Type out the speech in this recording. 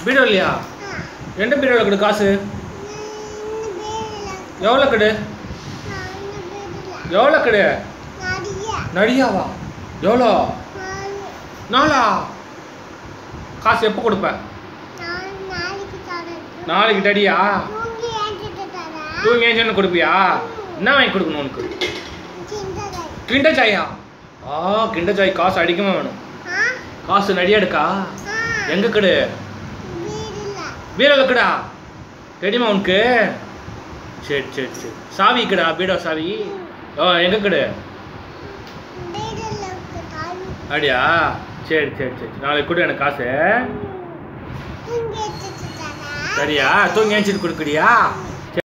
பீரோ இல்லையா எந்த பீரோவில் கொடு காசு எவ்வளோ கொடு எவ்வளோ கொடு நடியாவா எவ்வளோ நாளா காசு எப்போ கொடுப்ப நாளைக்கு டடியா தூங்கி ஏஞ்சோன்னு கொடுப்பியா என்ன வாங்கி கொடுக்கணும் உனக்கு கிண்ட சாயா ஆ கிண்ட சாய் காசு அடிக்கமா வேணும் காசு நடியா எடுக்கா எங்க கடு பீரோல கடா தெரியுமா உனக்கு சரி சரி சரி சாவி கடா பீடோ சாவி ஓ எங்க கடு அப்படியா சரி சரி சரி நாளைக்கு கொடு எனக்கு காசு சரியா தூங்கி ஏஞ்சிட்டு கொடுக்குறியா